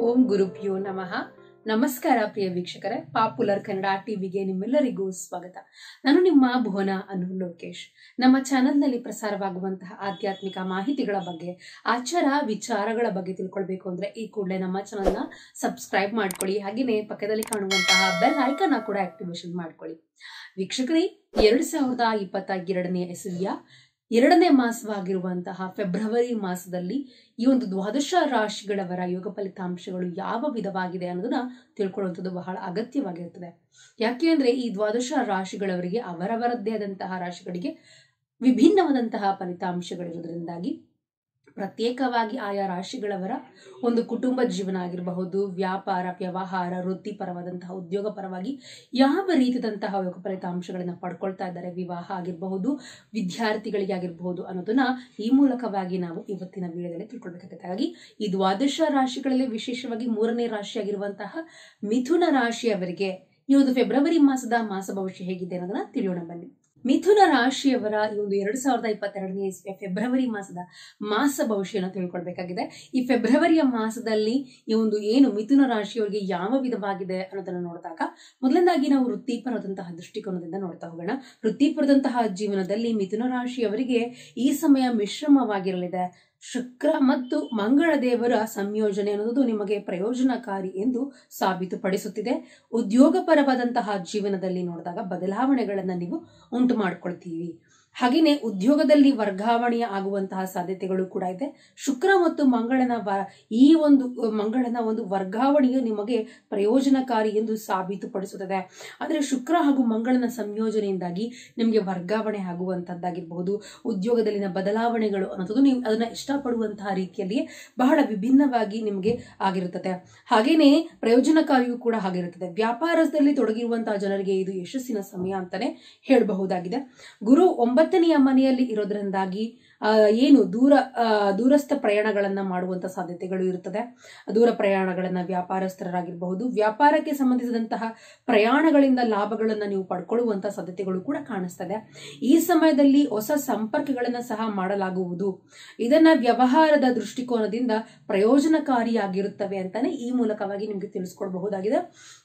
ಓಂ ಗುರುಭ್ಯೋ ನಮಃ ನಮಸ್ಕಾರ ಪ್ರಿಯ ವೀಕ್ಷಕರೇ ಪಾಪ್ಯುಲರ್ ಕನ್ನಡ ಟಿವಿಗೆ ನಿಮ್ಮೆಲ್ಲರಿಗೂ ಸ್ವಾಗತ ನಾನು ನಿಮ್ಮ ಭುವನ ಅನು ಲೋಕೇಶ್ ನಮ್ಮ ಚಾನೆಲ್ನಲ್ಲಿ ಪ್ರಸಾರವಾಗುವಂತಹ ಆಧ್ಯಾತ್ಮಿಕ ಮಾಹಿತಿಗಳ ಬಗ್ಗೆ ಆಚಾರ ವಿಚಾರಗಳ ಬಗ್ಗೆ ತಿಳ್ಕೊಳ್ಬೇಕು ಅಂದ್ರೆ ಈ ಕೂಡಲೇ ನಮ್ಮ ಚಾನೆಲ್ನ ಸಬ್ಸ್ಕ್ರೈಬ್ ಮಾಡ್ಕೊಳ್ಳಿ ಹಾಗೆಯೇ ಪಕ್ಕದಲ್ಲಿ ಕಾಣುವಂತಹ ಬೆಲ್ ಐಕನ್ ಕೂಡ ಆಕ್ಟಿವೇಶನ್ ಮಾಡ್ಕೊಳ್ಳಿ ವೀಕ್ಷಕರೇ ಎರಡ್ ಸಾವಿರದ ಇಪ್ಪತ್ತ ಎರಡನೇ ಇಸವಿಯ ಎರಡನೇ ಮಾಸವಾಗಿರುವಂತಹ ಫೆಬ್ರವರಿ ಮಾಸದಲ್ಲಿ ಈ ಒಂದು ದ್ವಾದಶ ರಾಶಿಗಳವರ ಯೋಗ ಫಲಿತಾಂಶಗಳು ಯಾವ ವಿಧವಾಗಿದೆ ಅನ್ನೋದನ್ನ ತಿಳ್ಕೊಳ್ಳುವಂಥದ್ದು ಬಹಳ ಅಗತ್ಯವಾಗಿರುತ್ತದೆ ಯಾಕೆ ಅಂದ್ರೆ ಈ ದ್ವಾದಶ ರಾಶಿಗಳವರಿಗೆ ಅವರವರದ್ದೇ ಆದಂತಹ ರಾಶಿಗಳಿಗೆ ವಿಭಿನ್ನವಾದಂತಹ ಫಲಿತಾಂಶಗಳಿರೋದ್ರಿಂದಾಗಿ ಪ್ರತ್ಯೇಕವಾಗಿ ಆಯಾ ರಾಶಿಗಳವರ ಒಂದು ಕುಟುಂಬ ಜೀವನ ಆಗಿರಬಹುದು ವ್ಯಾಪಾರ ವ್ಯವಹಾರ ವೃತ್ತಿಪರವಾದಂತಹ ಉದ್ಯೋಗ ಪರವಾಗಿ ಯಾವ ರೀತಿಯಾದಂತಹ ಯೋಗ ಫಲಿತಾಂಶಗಳನ್ನ ಪಡ್ಕೊಳ್ತಾ ಇದ್ದಾರೆ ವಿವಾಹ ಆಗಿರಬಹುದು ವಿದ್ಯಾರ್ಥಿಗಳಿಗೆ ಆಗಿರಬಹುದು ಅನ್ನೋದನ್ನ ಈ ಮೂಲಕವಾಗಿ ನಾವು ಇವತ್ತಿನ ವಿಡಿಯೋದಲ್ಲಿ ತಿಳ್ಕೊಳ್ಬೇಕಾಗುತ್ತೆ ಹಾಗಾಗಿ ಈ ದ್ವಾದಶ ರಾಶಿಗಳಲ್ಲಿ ವಿಶೇಷವಾಗಿ ಮೂರನೇ ರಾಶಿಯಾಗಿರುವಂತಹ ಮಿಥುನ ರಾಶಿಯವರಿಗೆ ಈ ಒಂದು ಫೆಬ್ರವರಿ ಮಾಸದ ಮಾಸ ಭವಿಷ್ಯ ಹೇಗಿದೆ ಅನ್ನೋದನ್ನ ತಿಳಿಯೋಣ ಬನ್ನಿ ಮಿಥುನ ರಾಶಿಯವರ ಈ ಒಂದು ಎರಡ್ ಸಾವಿರದ ಇಪ್ಪತ್ತೆರಡನೇ ಇಸ್ವಿಯ ಫೆಬ್ರವರಿ ಮಾಸದ ಮಾಸ ಭವಿಷ್ಯನ ತಿಳ್ಕೊಳ್ಬೇಕಾಗಿದೆ ಈ ಫೆಬ್ರವರಿಯ ಮಾಸದಲ್ಲಿ ಈ ಒಂದು ಏನು ಮಿಥುನ ರಾಶಿಯವರಿಗೆ ಯಾವ ವಿಧವಾಗಿದೆ ಅನ್ನೋದನ್ನ ನೋಡಿದಾಗ ಮೊದಲನೇದಾಗಿ ನಾವು ವೃತ್ತಿಪರದಂತಹ ದೃಷ್ಟಿಕೋನದಿಂದ ನೋಡ್ತಾ ಹೋಗೋಣ ವೃತ್ತಿಪರದಂತಹ ಜೀವನದಲ್ಲಿ ಮಿಥುನ ರಾಶಿಯವರಿಗೆ ಈ ಸಮಯ ಮಿಶ್ರಮವಾಗಿರಲಿದೆ ಶುಕ್ರ ಮತ್ತು ಮಂಗಳ ದೇವರ ಸಂಯೋಜನೆ ಅನ್ನೋದು ನಿಮಗೆ ಪ್ರಯೋಜನಕಾರಿ ಎಂದು ಸಾಬೀತುಪಡಿಸುತ್ತಿದೆ ಉದ್ಯೋಗಪರವಾದಂತಹ ಜೀವನದಲ್ಲಿ ನೋಡಿದಾಗ ಬದಲಾವಣೆಗಳನ್ನ ನೀವು ಉಂಟು ಮಾಡ್ಕೊಳ್ತೀವಿ ಹಾಗೆಯೇ ಉದ್ಯೋಗದಲ್ಲಿ ವರ್ಗಾವಣೆ ಆಗುವಂತಹ ಸಾಧ್ಯತೆಗಳು ಕೂಡ ಇದೆ ಶುಕ್ರ ಮತ್ತು ಮಂಗಳನ ಈ ಒಂದು ಮಂಗಳನ ಒಂದು ವರ್ಗಾವಣೆಯು ನಿಮಗೆ ಪ್ರಯೋಜನಕಾರಿ ಎಂದು ಸಾಬೀತುಪಡಿಸುತ್ತದೆ ಆದರೆ ಶುಕ್ರ ಹಾಗೂ ಮಂಗಳನ ಸಂಯೋಜನೆಯಿಂದಾಗಿ ನಿಮಗೆ ವರ್ಗಾವಣೆ ಆಗುವಂತದ್ದಾಗಿರಬಹುದು ಉದ್ಯೋಗದಲ್ಲಿನ ಬದಲಾವಣೆಗಳು ಅನ್ನೋದು ನೀವು ಅದನ್ನ ಇಷ್ಟಪಡುವಂತಹ ರೀತಿಯಲ್ಲಿ ಬಹಳ ವಿಭಿನ್ನವಾಗಿ ನಿಮಗೆ ಆಗಿರುತ್ತದೆ ಹಾಗೇನೆ ಪ್ರಯೋಜನಕಾರಿಯೂ ಕೂಡ ಆಗಿರುತ್ತದೆ ವ್ಯಾಪಾರದಲ್ಲಿ ತೊಡಗಿರುವಂತಹ ಜನರಿಗೆ ಇದು ಯಶಸ್ಸಿನ ಸಮಯ ಅಂತಾನೆ ಹೇಳಬಹುದಾಗಿದೆ ಗುರು ಒಂಬತ್ತನೆಯ ಮನೆಯಲ್ಲಿ ಇರೋದ್ರಿಂದಾಗಿ ಏನು ದೂರ ದೂರಸ್ಥ ಪ್ರಯಾಣಗಳನ್ನ ಮಾಡುವಂತ ಸಾಧ್ಯತೆಗಳು ಇರುತ್ತದೆ ದೂರ ಪ್ರಯಾಣಗಳನ್ನ ವ್ಯಾಪಾರಸ್ಥರಾಗಿರಬಹುದು ವ್ಯಾಪಾರಕ್ಕೆ ಸಂಬಂಧಿಸಿದಂತಹ ಪ್ರಯಾಣಗಳಿಂದ ಲಾಭಗಳನ್ನ ನೀವು ಪಡ್ಕೊಳ್ಳುವಂತ ಸಾಧ್ಯತೆಗಳು ಕೂಡ ಕಾಣಿಸ್ತದೆ ಈ ಸಮಯದಲ್ಲಿ ಹೊಸ ಸಂಪರ್ಕಗಳನ್ನ ಸಹ ಮಾಡಲಾಗುವುದು ಇದನ್ನ ವ್ಯವಹಾರದ ದೃಷ್ಟಿಕೋನದಿಂದ ಪ್ರಯೋಜನಕಾರಿಯಾಗಿರುತ್ತವೆ ಅಂತಾನೆ ಈ ಮೂಲಕವಾಗಿ ನಿಮ್ಗೆ ತಿಳಿಸ್ಕೊಡ್ಬಹುದಾಗಿದೆ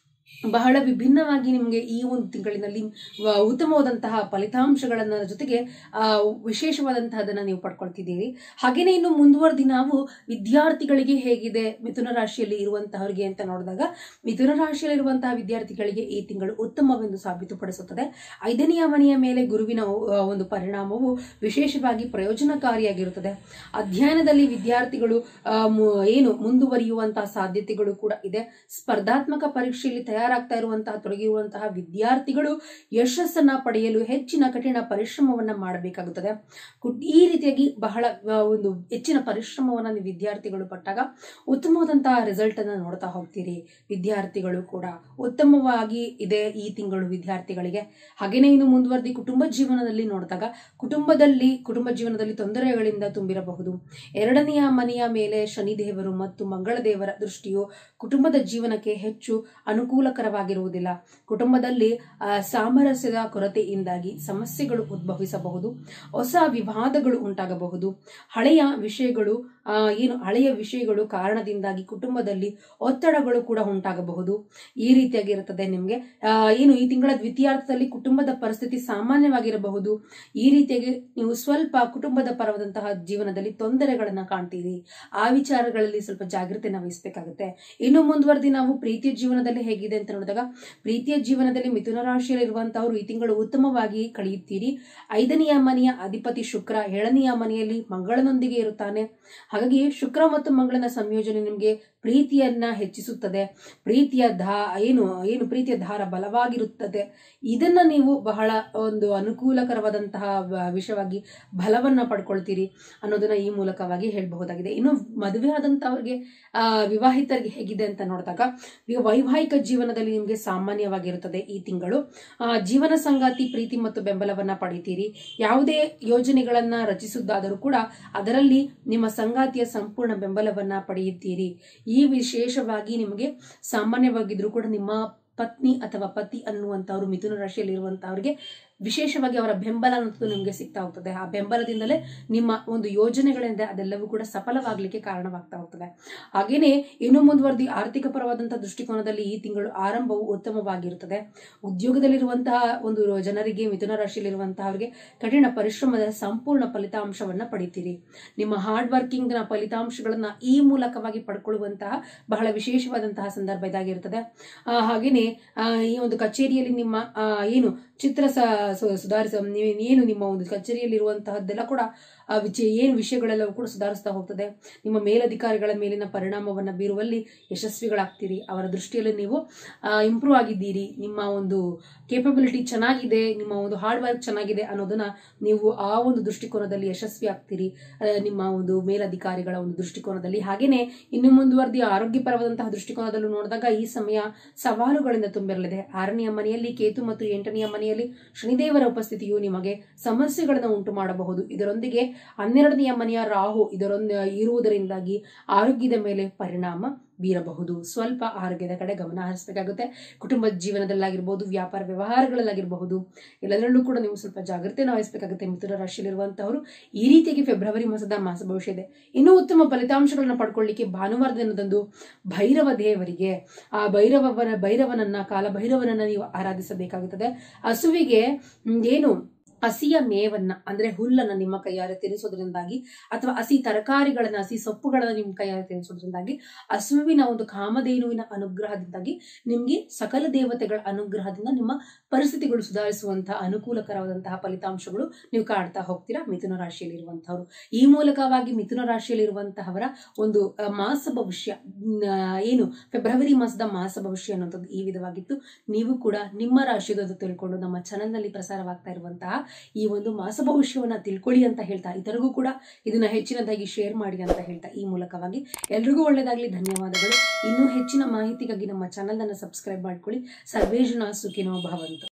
ಬಹಳ ವಿಭಿನ್ನವಾಗಿ ನಿಮಗೆ ಈ ಒಂದು ತಿಂಗಳಿನಲ್ಲಿ ಉತ್ತಮವಾದಂತಹ ಫಲಿತಾಂಶಗಳನ್ನ ಜೊತೆಗೆ ಆ ವಿಶೇಷವಾದಂತಹದನ್ನ ನೀವು ಪಡ್ಕೊಳ್ತಿದ್ದೀರಿ ಹಾಗೇನೆ ಇನ್ನು ಮುಂದುವರೆದಿ ನಾವು ವಿದ್ಯಾರ್ಥಿಗಳಿಗೆ ಹೇಗಿದೆ ಮಿಥುನ ರಾಶಿಯಲ್ಲಿ ಇರುವಂತಹವರಿಗೆ ಅಂತ ನೋಡಿದಾಗ ಮಿಥುನ ರಾಶಿಯಲ್ಲಿ ಇರುವಂತಹ ವಿದ್ಯಾರ್ಥಿಗಳಿಗೆ ಈ ತಿಂಗಳು ಉತ್ತಮವೆಂದು ಸಾಬೀತುಪಡಿಸುತ್ತದೆ ಐದನೆಯ ಮನೆಯ ಮೇಲೆ ಗುರುವಿನ ಒಂದು ಪರಿಣಾಮವು ವಿಶೇಷವಾಗಿ ಪ್ರಯೋಜನಕಾರಿಯಾಗಿರುತ್ತದೆ ಅಧ್ಯಯನದಲ್ಲಿ ವಿದ್ಯಾರ್ಥಿಗಳು ಏನು ಮುಂದುವರಿಯುವಂತಹ ಸಾಧ್ಯತೆಗಳು ಕೂಡ ಇದೆ ಸ್ಪರ್ಧಾತ್ಮಕ ಪರೀಕ್ಷೆಯಲ್ಲಿ ತಯಾರಾಗ್ತಾ ಇರುವಂತಹ ತೊಡಗಿರುವಂತಹ ವಿದ್ಯಾರ್ಥಿಗಳು ಯಶಸ್ಸನ್ನ ಪಡೆಯಲು ಹೆಚ್ಚಿನ ಕಠಿಣ ಪರಿಶ್ರಮವನ್ನ ಮಾಡಬೇಕಾಗುತ್ತದೆ ಈ ರೀತಿಯಾಗಿ ಬಹಳ ಒಂದು ಹೆಚ್ಚಿನ ಪರಿಶ್ರಮವನ್ನ ನೀವು ವಿದ್ಯಾರ್ಥಿಗಳು ಪಟ್ಟಾಗ ಉತ್ತಮವಾದಂತಹ ರಿಸಲ್ಟ್ ಅನ್ನ ನೋಡ್ತಾ ಹೋಗ್ತೀರಿ ವಿದ್ಯಾರ್ಥಿಗಳು ಕೂಡ ಉತ್ತಮವಾಗಿ ಇದೆ ಈ ತಿಂಗಳು ವಿದ್ಯಾರ್ಥಿಗಳಿಗೆ ಹಾಗೇನೆ ಇನ್ನು ಮುಂದುವರೆದಿ ಕುಟುಂಬ ಜೀವನದಲ್ಲಿ ನೋಡಿದಾಗ ಕುಟುಂಬದಲ್ಲಿ ಕುಟುಂಬ ಜೀವನದಲ್ಲಿ ತೊಂದರೆಗಳಿಂದ ತುಂಬಿರಬಹುದು ಎರಡನೆಯ ಮನೆಯ ಮೇಲೆ ಶನಿದೇವರು ಮತ್ತು ಮಂಗಳ ದೇವರ ದೃಷ್ಟಿಯು ಕುಟುಂಬದ ಜೀವನಕ್ಕೆ ಹೆಚ್ಚು ಅನುಕೂಲಕರವಾಗಿರುವುದಿಲ್ಲ ಕುಟುಂಬದಲ್ಲಿ ಸಾಮರಸ್ಯದ ಕೊರತೆಯಿಂದಾಗಿ ಸಮಸ್ಯೆಗಳು ಉದ್ಭವಿಸಬಹುದು ಹೊಸ ವಿವಾದಗಳು ಉಂಟಾಗಬಹುದು ಹಳೆಯ ವಿಷಯಗಳು ಏನು ಹಳೆಯ ವಿಷಯಗಳು ಕಾರಣದಿಂದಾಗಿ ಕುಟುಂಬದಲ್ಲಿ ಒತ್ತಡಗಳು ಕೂಡ ಉಂಟಾಗಬಹುದು ಈ ರೀತಿಯಾಗಿರುತ್ತದೆ ನಿಮಗೆ ಏನು ಈ ತಿಂಗಳ ದ್ವಿತೀಯಾರ್ಥದಲ್ಲಿ ಕುಟುಂಬದ ಪರಿಸ್ಥಿತಿ ಸಾಮಾನ್ಯವಾಗಿರಬಹುದು ಈ ರೀತಿಯಾಗಿ ನೀವು ಸ್ವಲ್ಪ ಕುಟುಂಬದ ಪರವಾದಂತಹ ಜೀವನದಲ್ಲಿ ತೊಂದರೆಗಳನ್ನ ಕಾಣ್ತೀರಿ ಆ ವಿಚಾರಗಳಲ್ಲಿ ಸ್ವಲ್ಪ ಜಾಗೃತಿನ ವಹಿಸಬೇಕಾಗುತ್ತೆ ಇನ್ನು ಮುಂದುವರೆದಿ ನಾವು ಪ್ರೀತಿಯ ಜೀವನದಲ್ಲಿ ಹೇಗಿದೆ ಅಂತ ನೋಡಿದಾಗ ಪ್ರೀತಿಯ ಜೀವನದಲ್ಲಿ ಮಿಥುನ ರಾಶಿಯಲ್ಲಿ ಇರುವಂತಹವರು ಈ ತಿಂಗಳು ಉತ್ತಮವಾಗಿ ಕಳೆಯುತ್ತೀರಿ ಐದನೆಯ ಮನೆಯ ಅಧಿಪತಿ ಶುಕ್ರ ಏಳನೆಯ ಮನೆಯಲ್ಲಿ ಮಂಗಳನೊಂದಿಗೆ ಇರುತ್ತಾನೆ ಹಾಗಾಗಿ ಶುಕ್ರ ಮತ್ತು ಮಂಗಳನ ಸಂಯೋಜನೆ ನಿಮಗೆ ಪ್ರೀತಿಯನ್ನ ಹೆಚ್ಚಿಸುತ್ತದೆ ಪ್ರೀತಿಯ ಧಾ ಏನು ಏನು ಪ್ರೀತಿಯ ಧಾರ ಬಲವಾಗಿರುತ್ತದೆ ಇದನ್ನ ನೀವು ಬಹಳ ಒಂದು ಅನುಕೂಲಕರವಾದಂತಹ ವಿಷಯವಾಗಿ ಬಲವನ್ನ ಪಡ್ಕೊಳ್ತೀರಿ ಅನ್ನೋದನ್ನ ಈ ಮೂಲಕವಾಗಿ ಹೇಳಬಹುದಾಗಿದೆ ಇನ್ನು ಮದುವೆ ಆದಂತವ್ರಿಗೆ ಆ ವಿವಾಹಿತರಿಗೆ ಹೇಗಿದೆ ಅಂತ ನೋಡಿದಾಗ ವೈವಾಹಿಕ ಜೀವನದಲ್ಲಿ ನಿಮಗೆ ಸಾಮಾನ್ಯವಾಗಿರುತ್ತದೆ ಈ ತಿಂಗಳು ಜೀವನ ಸಂಗಾತಿ ಪ್ರೀತಿ ಮತ್ತು ಬೆಂಬಲವನ್ನ ಪಡಿತೀರಿ ಯಾವುದೇ ಯೋಜನೆಗಳನ್ನ ರಚಿಸುವುದಾದರೂ ಕೂಡ ಅದರಲ್ಲಿ ನಿಮ್ಮ ಸಂಗಾತಿಯ ಸಂಪೂರ್ಣ ಬೆಂಬಲವನ್ನ ಪಡೆಯುತ್ತೀರಿ ಈ ವಿಶೇಷವಾಗಿ ನಿಮಗೆ ಸಾಮಾನ್ಯವಾಗಿದ್ರು ಕೂಡ ನಿಮ್ಮ ಪತ್ನಿ ಅಥವಾ ಪತಿ ಅನ್ನುವಂಥವ್ರು ಮಿಥುನ ರಾಶಿಯಲ್ಲಿ ಇರುವಂತಹವ್ರಿಗೆ ವಿಶೇಷವಾಗಿ ಅವರ ಬೆಂಬಲ ಅನ್ನೋದು ನಿಮಗೆ ಸಿಗ್ತಾ ಹೋಗ್ತದೆ ಆ ಬೆಂಬಲದಿಂದಲೇ ನಿಮ್ಮ ಒಂದು ಯೋಜನೆಗಳಿಂದ ಅದೆಲ್ಲವೂ ಕೂಡ ಸಫಲವಾಗಲಿಕ್ಕೆ ಕಾರಣವಾಗ್ತಾ ಹೋಗ್ತದೆ ಹಾಗೇನೆ ಇನ್ನು ಮುಂದುವರೆದಿ ಆರ್ಥಿಕ ಪರವಾದಂತಹ ದೃಷ್ಟಿಕೋನದಲ್ಲಿ ಈ ತಿಂಗಳು ಆರಂಭವು ಉತ್ತಮವಾಗಿರುತ್ತದೆ ಉದ್ಯೋಗದಲ್ಲಿರುವಂತಹ ಒಂದು ಜನರಿಗೆ ಮಿಥುನ ರಾಶಿಯಲ್ಲಿರುವಂತಹವರಿಗೆ ಕಠಿಣ ಪರಿಶ್ರಮದ ಸಂಪೂರ್ಣ ಫಲಿತಾಂಶವನ್ನ ಪಡಿತೀರಿ ನಿಮ್ಮ ಹಾರ್ಡ್ ವರ್ಕಿಂಗ್ ನ ಫಲಿತಾಂಶಗಳನ್ನ ಈ ಮೂಲಕವಾಗಿ ಪಡ್ಕೊಳ್ಳುವಂತಹ ಬಹಳ ವಿಶೇಷವಾದಂತಹ ಸಂದರ್ಭ ಇದಾಗಿರ್ತದೆ ಆ, ಹಾಗೇನೆ ಆ, ಈ ಒಂದು ಕಚೇರಿಯಲ್ಲಿ ನಿಮ್ಮ ಆ, ಏನು ಚಿತ್ರ ಸ- ಸು- ಸುಧಾರಿಸ ನೀವು ಏನು ನಿಮ್ಮ ಒಂದು ಕಚೇರಿಯಲ್ಲಿರುವಂತಹದ್ದೆಲ್ಲ ಕೂಡ ಆ ವಿಚ ಏನು ವಿಷಯಗಳೆಲ್ಲವೂ ಕೂಡ ಸುಧಾರಿಸ್ತಾ ಹೋಗ್ತದೆ ನಿಮ್ಮ ಮೇಲಧಿಕಾರಿಗಳ ಮೇಲಿನ ಪರಿಣಾಮವನ್ನು ಬೀರುವಲ್ಲಿ ಯಶಸ್ವಿಗಳಾಗ್ತೀರಿ ಅವರ ದೃಷ್ಟಿಯಲ್ಲಿ ನೀವು ಇಂಪ್ರೂವ್ ಆಗಿದ್ದೀರಿ ನಿಮ್ಮ ಒಂದು ಕೇಪಬಿಲಿಟಿ ಚೆನ್ನಾಗಿದೆ ನಿಮ್ಮ ಒಂದು ಹಾರ್ಡ್ ವರ್ಕ್ ಚೆನ್ನಾಗಿದೆ ಅನ್ನೋದನ್ನ ನೀವು ಆ ಒಂದು ದೃಷ್ಟಿಕೋನದಲ್ಲಿ ಯಶಸ್ವಿ ಆಗ್ತೀರಿ ಆ, ನಿಮ್ಮ ಒಂದು ಮೇಲಧಿಕಾರಿಗಳ ಒಂದು ದೃಷ್ಟಿಕೋನದಲ್ಲಿ ಹಾಗೇನೆ ಇನ್ನು ಮುಂದುವರೆದಿ ಆರೋಗ್ಯಪರವಾದಂತಹ ದೃಷ್ಟಿಕೋನದಲ್ಲೂ ನೋಡಿದಾಗ ಈ ಸಮಯ ಸವಾಲುಗಳಿಂದ ತುಂಬಿರಲಿದೆ ಆರನೆಯ ಮನೆಯಲ್ಲಿ ಕೇತು ಮತ್ತು ಎಂಟನೆಯ ಮನೆಯಲ್ಲಿ ಶನಿದೇವರ ಉಪಸ್ಥಿತಿಯು ನಿಮಗೆ ಸಮಸ್ಯೆಗಳನ್ನು ಉಂಟು ಮಾಡಬಹುದು ಇದರೊಂದಿಗೆ ಹನ್ನೆರಡನೆಯ ಮನೆಯ ರಾಹು ಇದರೊಂದು ಇರುವುದರಿಂದಾಗಿ ಆರೋಗ್ಯದ ಮೇಲೆ ಪರಿಣಾಮ ಬೀರಬಹುದು ಸ್ವಲ್ಪ ಆರೋಗ್ಯದ ಕಡೆ ಗಮನ ಹರಿಸಬೇಕಾಗುತ್ತೆ ಕುಟುಂಬದ ಜೀವನದಲ್ಲಾಗಿರ್ಬೋದು ವ್ಯಾಪಾರ ವ್ಯವಹಾರಗಳಲ್ಲಾಗಿರಬಹುದು ಎಲ್ಲದರಲ್ಲೂ ಕೂಡ ನೀವು ಸ್ವಲ್ಪ ಜಾಗ್ರತೆಯನ್ನು ವಹಿಸಬೇಕಾಗುತ್ತೆ ಮಿಥುನ ರಾಶಿಯಲ್ಲಿರುವಂತಹವರು ಈ ರೀತಿಯಾಗಿ ಫೆಬ್ರವರಿ ಮಾಸದ ಮಾಸ ಭವಿಷ್ಯ ಇದೆ ಇನ್ನೂ ಉತ್ತಮ ಫಲಿತಾಂಶಗಳನ್ನು ಪಡ್ಕೊಳ್ಳಿಕ್ಕೆ ಭಾನುವಾರ ದಿನದಂದು ಭೈರವ ದೇವರಿಗೆ ಆ ಭೈರವನ ಭೈರವನನ್ನ ಕಾಲ ಭೈರವನನ್ನ ನೀವು ಆರಾಧಿಸಬೇಕಾಗುತ್ತದೆ ಹಸುವಿಗೆ ಮ್, ಏನು ಹಸಿಯ ಮೇವನ್ನ ಅಂದ್ರೆ ಹುಲ್ಲನ್ನ ನಿಮ್ಮ ಕೈಯಾರೆ ತಿನ್ನಿಸೋದ್ರಿಂದಾಗಿ ಅಥವಾ ಹಸಿ ತರಕಾರಿಗಳನ್ನ ಹಸಿ ಸೊಪ್ಪುಗಳನ್ನ ನಿಮ್ಮ ಕೈಯಾರೆ ತಿನ್ನಿಸೋದ್ರಿಂದಾಗಿ ಹಸುವಿನ ಒಂದು ಕಾಮಧೇನುವಿನ ಅನುಗ್ರಹದಿಂದಾಗಿ ನಿಮ್ಗೆ ಸಕಲ ದೇವತೆಗಳ ಅನುಗ್ರಹದಿಂದ ನಿಮ್ಮ ಪರಿಸ್ಥಿತಿಗಳು ಸುಧಾರಿಸುವಂತಹ ಅನುಕೂಲಕರವಾದಂತಹ ಫಲಿತಾಂಶಗಳು ನೀವು ಕಾಡ್ತಾ ಹೋಗ್ತೀರಾ ಮಿಥುನ ರಾಶಿಯಲ್ಲಿರುವಂತಹವರು ಈ ಮೂಲಕವಾಗಿ ಮಿಥುನ ರಾಶಿಯಲ್ಲಿರುವಂತಹವರ ಒಂದು ಆ, ಮಾಸ ಭವಿಷ್ಯ ಮ್, ಆ, ಏನು ಫೆಬ್ರವರಿ ಮಾಸದ ಮಾಸ ಭವಿಷ್ಯ ಅನ್ನುವಂಥದ್ದು ಈ ವಿಧವಾಗಿತ್ತು ನೀವು ಕೂಡ ನಿಮ್ಮ ರಾಶಿಯದು ತಿಳ್ಕೊಂಡು ನಮ್ಮ ಚಾನೆಲ್ನಲ್ಲಿ ಪ್ರಸಾರವಾಗ್ತಾ ಇರುವಂತಹ ಈ ಒಂದು ಮಾಸ ಭವಿಷ್ಯವನ್ನ ತಿಳ್ಕೊಳ್ಳಿ ಅಂತ ಹೇಳ್ತಾ ಇತರಿಗೂ ಕೂಡ ಇದನ್ನ ಹೆಚ್ಚಿನದಾಗಿ ಶೇರ್ ಮಾಡಿ ಅಂತ ಹೇಳ್ತಾ ಈ ಮೂಲಕವಾಗಿ ಎಲ್ರಿಗೂ ಒಳ್ಳೆಯದಾಗಲಿ ಧನ್ಯವಾದಗಳು ಇನ್ನೂ ಹೆಚ್ಚಿನ ಮಾಹಿತಿಗಾಗಿ ನಮ್ಮ ಚಾನೆಲ್ ಅನ್ನು ಸಬ್ಸ್ಕ್ರೈಬ್ ಮಾಡ್ಕೊಳ್ಳಿ ಸರ್ವೇ ಜನ ಸುಖಿನೋ ಭವಂತು